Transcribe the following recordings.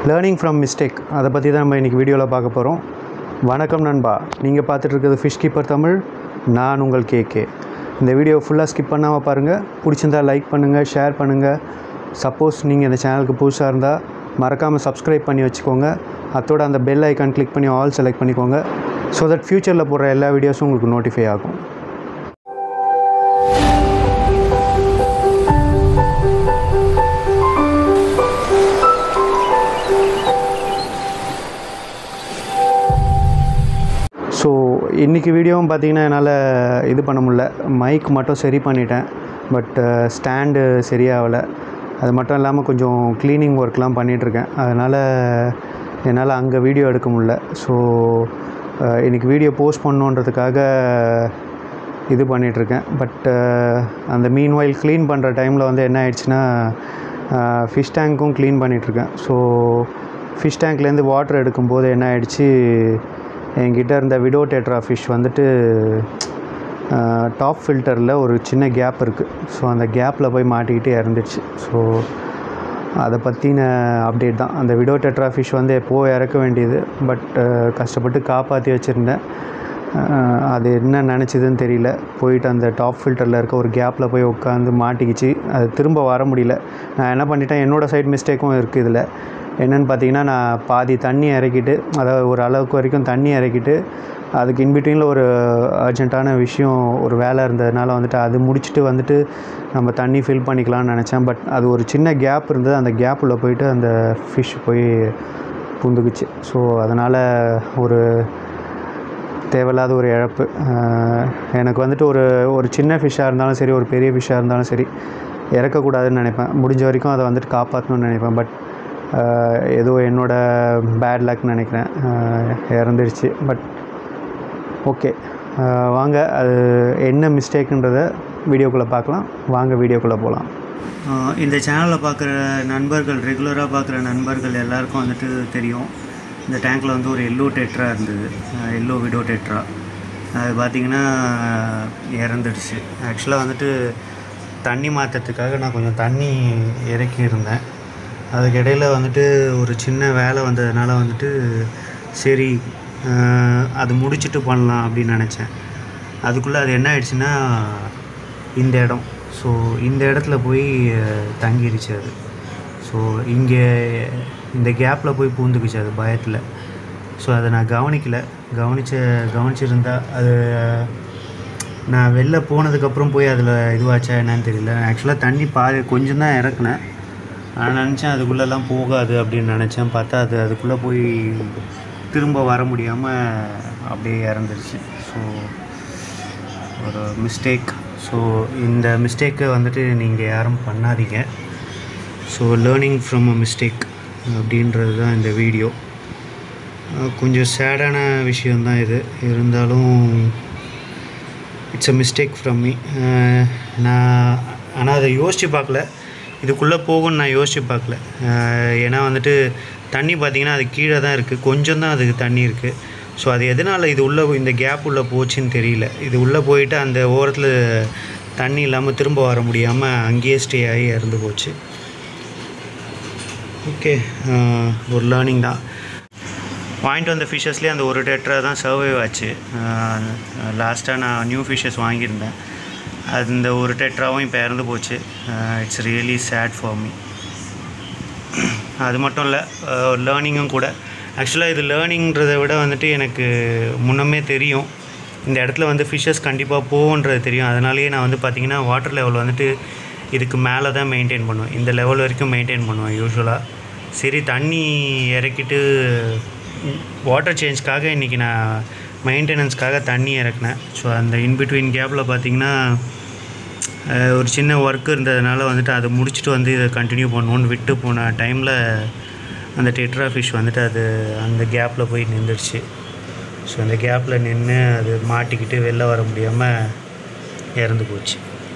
learning from mistake அதை பற்றி தான் நம்ம இன்றைக்கி வீடியோவில் பார்க்க போகிறோம் வணக்கம் நண்பா நீங்கள் பார்த்துட்டு இருக்கிறது ஃபிஷ் கீப்பர் தமிழ் நான் உங்கள் கேகே இந்த வீடியோ ஃபுல்லாக ஸ்கிப் பண்ணாமல் பாருங்கள் பிடிச்சிருந்தா லைக் பண்ணுங்கள் ஷேர் பண்ணுங்கள் சப்போஸ் நீங்கள் இந்த சேனலுக்கு புதுசாக இருந்தால் மறக்காமல் சப்ஸ்கிரைப் பண்ணி வச்சுக்கோங்க அத்தோட அந்த பெல் ஐக்கான் கிளிக் பண்ணி ஆல் செலக்ட் பண்ணிக்கோங்க ஸோ தட் ஃப்யூச்சரில் போடுற எல்லா வீடியோஸும் உங்களுக்கு நோட்டிஃபை ஆகும் ஸோ இன்றைக்கி வீடியோவும் பார்த்தீங்கன்னா என்னால் இது பண்ண முடியல மைக் மட்டும் சரி பண்ணிட்டேன் பட் ஸ்டாண்டு சரியாகலை அது மட்டும் இல்லாமல் கொஞ்சம் க்ளீனிங் ஒர்க்லாம் பண்ணிகிட்ருக்கேன் அதனால் என்னால் அங்கே வீடியோ எடுக்க முடியல ஸோ இன்றைக்கி வீடியோ போஸ்ட் பண்ணணுன்றதுக்காக இது பண்ணிகிட்ருக்கேன் பட் அந்த மீன் வாயில் க்ளீன் பண்ணுற டைமில் வந்து என்ன ஆயிடுச்சுன்னா ஃபிஷ் டேங்க்கும் க்ளீன் பண்ணிகிட்ருக்கேன் ஸோ ஃபிஷ் டேங்க்லேருந்து வாட்டர் எடுக்கும்போது என்ன ஆயிடுச்சு என்கிட்ட இருந்த விடோ டேட்ரா ஃபிஷ் வந்துட்டு டாப் ஃபில்டரில் ஒரு சின்ன கேப் இருக்குது ஸோ அந்த கேப்பில் போய் மாட்டிக்கிட்டு இறந்துச்சு ஸோ அதை பற்றின அப்டேட் தான் அந்த விடோ டெட்ரா ஃபிஷ் வந்து எப்போது இறக்க வேண்டியது பட் கஷ்டப்பட்டு காப்பாற்றி வச்சுருந்தேன் அது என்ன நினச்சிதுன்னு தெரியல போயிட்டு அந்த டாப் ஃபில்டரில் இருக்க ஒரு கேப்பில் போய் உட்காந்து மாட்டிக்கிச்சு அது திரும்ப வர முடியல நான் என்ன பண்ணிட்டேன் என்னோடய சைட் மிஸ்டேக்கும் இருக்குது இதில் என்னென்னு பார்த்தீங்கன்னா நான் பாதி தண்ணி இறக்கிட்டு அதாவது ஒரு அளவுக்கு வரைக்கும் தண்ணி இறக்கிட்டு அதுக்கு இன்பிட்வீனில் ஒரு அர்ஜென்ட்டான விஷயம் ஒரு வேலை இருந்ததுனால வந்துட்டு அது முடிச்சுட்டு வந்துட்டு நம்ம தண்ணி ஃபில் பண்ணிக்கலாம்னு நினச்சேன் பட் அது ஒரு சின்ன கேப் இருந்தது அந்த கேப்பில் போயிட்டு அந்த ஃபிஷ் போய் புந்துக்குச்சு ஸோ அதனால் ஒரு தேவையில்லாத ஒரு இழப்பு எனக்கு வந்துட்டு ஒரு ஒரு சின்ன ஃபிஷ்ஷாக இருந்தாலும் சரி ஒரு பெரிய ஃபிஷ்ஷாக இருந்தாலும் சரி இறக்கக்கூடாதுன்னு நினைப்பேன் முடிஞ்ச வரைக்கும் அதை வந்துட்டு காப்பாற்றணும்னு நினைப்பேன் பட் ஏதோ என்னோடய பேட் லக்னு நினைக்கிறேன் இறந்துருச்சு பட் ஓகே வாங்க அது என்ன மிஸ்டேக்குன்றதை வீடியோக்குள்ளே பார்க்கலாம் வாங்க வீடியோக்குள்ளே போகலாம் இந்த சேனலில் பார்க்குற நண்பர்கள் ரெகுலராக பார்க்குற நண்பர்கள் எல்லாருக்கும் வந்துட்டு தெரியும் இந்த டேங்க்கில் வந்து ஒரு எல்லோ டெட்ரா இருந்தது எல்லோ விடோ டெட்ரா அது பார்த்திங்கன்னா இறந்துடுச்சு ஆக்சுவலாக வந்துட்டு தண்ணி மாற்றத்துக்காக நான் கொஞ்சம் தண்ணி இறக்கி இருந்தேன் அதுக்கு இடையில் வந்துட்டு ஒரு சின்ன வேலை வந்ததுனால வந்துட்டு சரி அது முடிச்சுட்டு பண்ணலாம் அப்படின்னு நினச்சேன் அதுக்குள்ளே அது என்ன ஆயிடுச்சுன்னா இந்த இடம் ஸோ இந்த இடத்துல போய் தங்கிருச்சு அது ஸோ இங்கே இந்த கேப்பில் போய் பூந்துக்குச்சு அது பயத்தில் ஸோ அதை நான் கவனிக்கலை கவனிச்ச கவனிச்சிருந்தா அது நான் வெளில போனதுக்கப்புறம் போய் அதில் இதுவாச்சா என்னன்னு தெரியல ஆக்சுவலாக தண்ணி பாதி கொஞ்சம் தான் இறக்குனேன் நான் நினச்சேன் அதுக்குள்ளெல்லாம் போகாது அப்படின்னு நினச்சேன் பார்த்தா அது அதுக்குள்ளே போய் திரும்ப வர முடியாமல் அப்படியே இறந்துருச்சு ஸோ ஒரு மிஸ்டேக் ஸோ இந்த மிஸ்டேக்கை வந்துட்டு நீங்கள் யாரும் பண்ணாதீங்க so learning from a mistake அப்படின்றது தான் இந்த வீடியோ கொஞ்சம் சேடான விஷயந்தான் இது இருந்தாலும் it's a mistake from me நான் ஆனால் அதை யோசித்து பார்க்கல இதுக்குள்ளே போகும்னு நான் யோசித்து பார்க்கல ஏன்னா வந்துட்டு தண்ணி பார்த்திங்கன்னா அது கீழே தான் இருக்குது கொஞ்சம் தான் அதுக்கு தண்ணி இருக்குது ஸோ அது எதனால் இது உள்ளே இந்த கேப் உள்ளே போச்சுன்னு தெரியல இது உள்ளே போயிட்டு அந்த ஓரத்தில் தண்ணி இல்லாமல் திரும்ப வர முடியாமல் அங்கேயே ஸ்டே ஆகி இறந்து போச்சு ஓகே ஒரு லேர்னிங் தான் வாங்கிட்டு வந்த ஃபிஷ்ஷஸ்லேயே அந்த ஒரு டெட்ரா தான் சர்வைவ் ஆச்சு லாஸ்ட்டாக நான் நியூ ஃபிஷ்ஷஸ் வாங்கியிருந்தேன் அது இந்த ஒரு டெட்ராவும் இப்போ இறந்து போச்சு it's really sad for me அது மட்டும் இல்லை லேர்னிங்கும் கூட ஆக்சுவலாக இது லேர்னிங்கிறத விட வந்துட்டு எனக்கு முன்னமே தெரியும் இந்த இடத்துல வந்து ஃபிஷ்ஷஸ் கண்டிப்பாக போகுன்றது தெரியும் அதனாலேயே நான் வந்து பார்த்திங்கன்னா வாட்டர் லெவல் வந்துட்டு இதுக்கு மேலே தான் மெயின்டைன் பண்ணுவேன் இந்த லெவல் வரைக்கும் மெயின்டைன் பண்ணுவேன் யூஸ்வலாக சரி தண்ணி இறக்கிட்டு வாட்டர் சேஞ்ச்க்காக இன்றைக்கி நான் மெயின்டெனன்ஸ்க்காக தண்ணி இறக்குனேன் ஸோ அந்த இன்பிட்வீன் கேப்பில் பார்த்திங்கன்னா ஒரு சின்ன ஒர்க் இருந்ததுனால வந்துட்டு அதை முடிச்சுட்டு வந்து இதை கண்டினியூ பண்ணுவோன்னு விட்டு போன டைமில் அந்த டெட்ரா ஃபிஷ் வந்துட்டு அது அந்த கேப்பில் போய் நின்றுடுச்சு ஸோ அந்த கேப்பில் நின்று அது மாட்டிக்கிட்டு வெளில வர முடியாமல் இறந்து போச்சு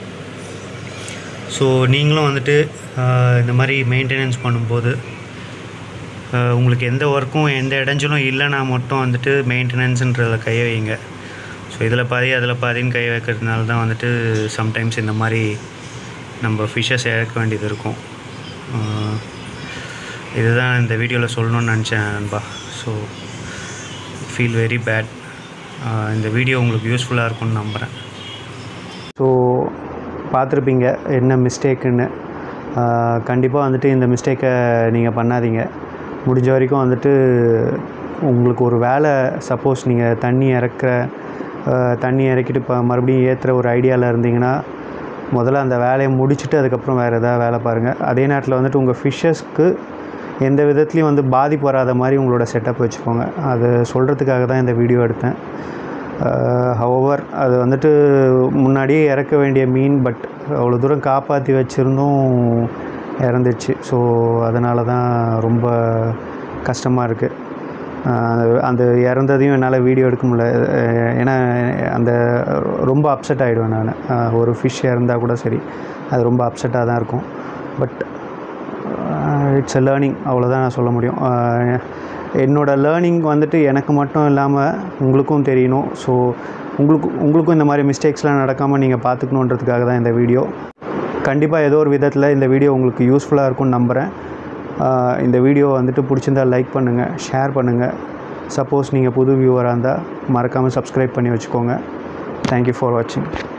ஸோ நீங்களும் வந்துட்டு இந்த மாதிரி மெயின்டெனன்ஸ் பண்ணும்போது உங்களுக்கு எந்த ஒர்க்கும் எந்த இடைஞ்சலும் இல்லைனா மட்டும் வந்துட்டு மெயின்டெனன்ஸுன்றதில் கையை வைங்க ஸோ இதில் பாதி அதில் பாதின்னு கை வைக்கிறதுனால தான் வந்துட்டு சம்டைம்ஸ் இந்த மாதிரி நம்ம ஃபிஷ்ஷஸ் இழக்க வேண்டியது இருக்கும் இதுதான் இந்த வீடியோவில் சொல்லணும்னு நினச்சேன் நண்பா ஸோ ஃபீல் வெரி பேட் இந்த வீடியோ உங்களுக்கு யூஸ்ஃபுல்லாக இருக்கும்னு நம்புகிறேன் ஸோ பார்த்துருப்பீங்க என்ன மிஸ்டேக்குன்னு கண்டிப்பாக வந்துட்டு இந்த மிஸ்டேக்கை நீங்கள் பண்ணாதீங்க முடிஞ்ச வரைக்கும் வந்துட்டு உங்களுக்கு ஒரு வேலை சப்போஸ் நீங்கள் தண்ணி இறக்குற ஆஹ் தண்ணி இறக்கிட்டு இப்போ மறுபடியும் ஏற்றுற ஒரு ஐடியாவில் இருந்தீங்கன்னா முதல்ல அந்த வேலையை முடிச்சுட்டு அதுக்கப்புறம் வேறு எதாவது வேலை பாருங்கள் அதே நேரத்தில் வந்துட்டு உங்கள் ஃபிஷ்ஷஸ்க்கு எந்த விதத்துலையும் வந்து பாதிப்பு வராத மாதிரி உங்களோட செட்டப் வச்சுக்கோங்க அது சொல்கிறதுக்காக தான் இந்த வீடியோ எடுத்தேன் ஹவவர் அது வந்துட்டு முன்னாடியே இறக்க வேண்டிய மீன் பட் அவ்வளோ தூரம் காப்பாற்றி வச்சுருந்தும் இறந்துச்சு ஸோ அதனால தான் ரொம்ப கஷ்டமாக இருக்குது அந்த அந்த இறந்ததையும் என்னால் வீடியோ எடுக்க முடியல அஹ் ஏன்னா அந்த ரொம்ப அப்செட் ஆகிடுவேன் நான் ஒரு ஃபிஷ் இறந்தால் கூட சரி அது ரொம்ப அப்செட்டாக தான் இருக்கும் பட் இட்ஸ் எ லேர்னிங் அவ்வளோதான் நான் சொல்ல முடியும் அஹ் என்னோடய லேர்னிங் வந்துட்டு எனக்கு மட்டும் இல்லாமல் உங்களுக்கும் தெரியணும் ஸோ உங்களுக்கு உங்களுக்கும் இந்த மாதிரி மிஸ்டேக்ஸ்லாம் நடக்காமல் நீங்கள் பார்த்துக்கணுன்றதுக்காக தான் இந்த வீடியோ கண்டிப்பாக ஏதோ ஒரு விதத்தில் இந்த வீடியோ உங்களுக்கு யூஸ்ஃபுல்லாக இருக்கும்னு நம்புகிறேன் ஆஹ் இந்த வீடியோ வந்துட்டு பிடிச்சிருந்தால் லைக் பண்ணுங்கள் ஷேர் பண்ணுங்கள் சப்போஸ் நீங்கள் புது வியூவராக இருந்தால் மறக்காமல் சப்ஸ்கிரைப் பண்ணி வச்சுக்கோங்க தேங்க்யூ ஃபார் வாட்சிங்